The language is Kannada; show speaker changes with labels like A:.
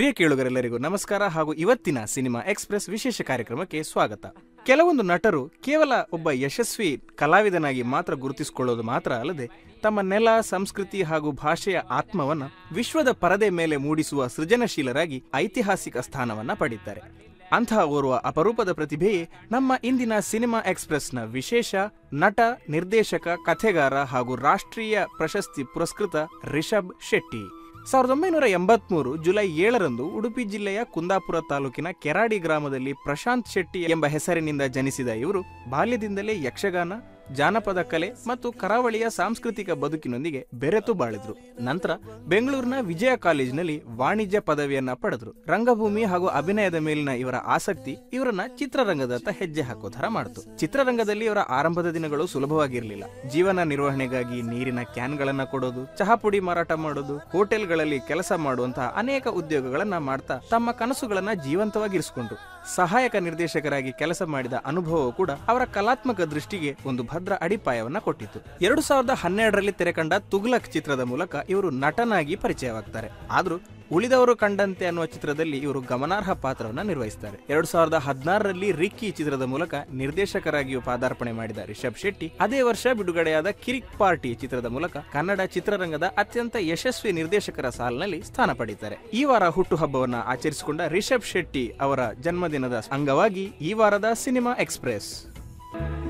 A: ಪ್ರಿಯ ಕೇಳುಗರೆಲ್ಲರಿಗೂ ನಮಸ್ಕಾರ ಹಾಗೂ ಇವತ್ತಿನ ಸಿನಿಮಾ ಎಕ್ಸ್ಪ್ರೆಸ್ ವಿಶೇಷ ಕಾರ್ಯಕ್ರಮಕ್ಕೆ ಸ್ವಾಗತ ಕೆಲವೊಂದು ನಟರು ಕೇವಲ ಒಬ್ಬ ಯಶಸ್ವಿ ಕಲಾವಿದನಾಗಿ ಮಾತ್ರ ಗುರುತಿಸಿಕೊಳ್ಳೋದು ಮಾತ್ರ ಅಲ್ಲದೆ ತಮ್ಮ ನೆಲ ಸಂಸ್ಕೃತಿ ಹಾಗೂ ಭಾಷೆಯ ಆತ್ಮವನ್ನ ವಿಶ್ವದ ಪರದೆ ಮೇಲೆ ಮೂಡಿಸುವ ಸೃಜನಶೀಲರಾಗಿ ಐತಿಹಾಸಿಕ ಸ್ಥಾನವನ್ನ ಪಡೀತಾರೆ ಅಂತಹ ಓರ್ವ ಅಪರೂಪದ ಪ್ರತಿಭೆಯೇ ನಮ್ಮ ಇಂದಿನ ಸಿನಿಮಾ ಎಕ್ಸ್ಪ್ರೆಸ್ನ ವಿಶೇಷ ನಟ ನಿರ್ದೇಶಕ ಕಥೆಗಾರ ಹಾಗೂ ರಾಷ್ಟ್ರೀಯ ಪ್ರಶಸ್ತಿ ಪುರಸ್ಕೃತ ರಿಷಬ್ ಶೆಟ್ಟಿ ಸಾವಿರದ ಒಂಬೈನೂರ ಎಂಬತ್ಮೂರು ಜುಲೈ ಏಳರಂದು ಉಡುಪಿ ಜಿಲ್ಲೆಯ ಕುಂದಾಪುರ ತಾಲೂಕಿನ ಕೆರಾಡಿ ಗ್ರಾಮದಲ್ಲಿ ಪ್ರಶಾಂತ್ ಶೆಟ್ಟಿ ಎಂಬ ಹೆಸರಿನಿಂದ ಜನಿಸಿದ ಇವರು ಬಾಲ್ಯದಿಂದಲೇ ಯಕ್ಷಗಾನ ಜಾನಪದ ಕಲೆ ಮತ್ತು ಕರಾವಳಿಯ ಸಾಂಸ್ಕೃತಿಕ ಬದುಕಿನೊಂದಿಗೆ ಬೆರೆತು ಬಾಳಿದ್ರು ನಂತರ ಬೆಂಗಳೂರಿನ ವಿಜಯ ಕಾಲೇಜಿನಲ್ಲಿ ವಾಣಿಜ್ಯ ಪದವಿಯನ್ನ ಪಡೆದ್ರು ರಂಗಭೂಮಿ ಹಾಗೂ ಅಭಿನಯದ ಮೇಲಿನ ಇವರ ಆಸಕ್ತಿ ಇವರನ್ನ ಚಿತ್ರರಂಗದತ್ತ ಹೆಜ್ಜೆ ಹಾಕೋ ತರ ಮಾಡಿತು ಚಿತ್ರರಂಗದಲ್ಲಿ ಇವರ ಆರಂಭದ ದಿನಗಳು ಸುಲಭವಾಗಿರಲಿಲ್ಲ ಜೀವನ ನಿರ್ವಹಣೆಗಾಗಿ ನೀರಿನ ಕ್ಯಾನ್ಗಳನ್ನ ಕೊಡೋದು ಚಹಾ ಪುಡಿ ಮಾರಾಟ ಮಾಡೋದು ಹೋಟೆಲ್ಗಳಲ್ಲಿ ಕೆಲಸ ಮಾಡುವಂತಹ ಅನೇಕ ಉದ್ಯೋಗಗಳನ್ನ ಮಾಡ್ತಾ ತಮ್ಮ ಕನಸುಗಳನ್ನ ಜೀವಂತವಾಗಿರಿಸಿಕೊಂಡ್ರು ಸಹಾಯಕ ನಿರ್ದೇಶಕರಾಗಿ ಕೆಲಸ ಮಾಡಿದ ಅನುಭವವು ಕೂಡ ಅವರ ಕಲಾತ್ಮಕ ದೃಷ್ಟಿಗೆ ಒಂದು ಭದ್ರ ಅಡಿಪಾಯವನ್ನ ಕೊಟ್ಟಿತ್ತು ಎರಡು ಸಾವಿರದ ಹನ್ನೆರಡರಲ್ಲಿ ತೆರೆಕಂಡ ತುಗ್ಲಕ್ ಚಿತ್ರದ ಮೂಲಕ ಇವರು ನಟನಾಗಿ ಪರಿಚಯವಾಗ್ತಾರೆ ಆದ್ರೂ ಉಳಿದವರು ಕಂಡಂತೆ ಅನ್ನುವ ಚಿತ್ರದಲ್ಲಿ ಇವರು ಗಮನಾರ್ಹ ಪಾತ್ರವನ್ನ ನಿರ್ವಹಿಸ್ತಾರೆ ಎರಡು ಸಾವಿರದ ಹದಿನಾರರಲ್ಲಿ ರಿಕ್ಕಿ ಚಿತ್ರದ ಮೂಲಕ ನಿರ್ದೇಶಕರಾಗಿಯೂ ಪಾದಾರ್ಪಣೆ ಮಾಡಿದ ರಿಷಬ್ ಶೆಟ್ಟಿ ಅದೇ ವರ್ಷ ಬಿಡುಗಡೆಯಾದ ಕಿರಿಕ್ ಪಾರ್ಟಿ ಚಿತ್ರದ ಮೂಲಕ ಕನ್ನಡ ಚಿತ್ರರಂಗದ ಅತ್ಯಂತ ಯಶಸ್ವಿ ನಿರ್ದೇಶಕರ ಸಾಲಿನಲ್ಲಿ ಸ್ಥಾನ ಪಡೀತಾರೆ ಈ ವಾರ ಹುಟ್ಟುಹಬ್ಬವನ್ನ ಆಚರಿಸಿಕೊಂಡ ರಿಷಬ್ ಶೆಟ್ಟಿ ಅವರ ಜನ್ಮದಿನದ ಅಂಗವಾಗಿ ಈ ವಾರದ ಸಿನಿಮಾ ಎಕ್ಸ್ಪ್ರೆಸ್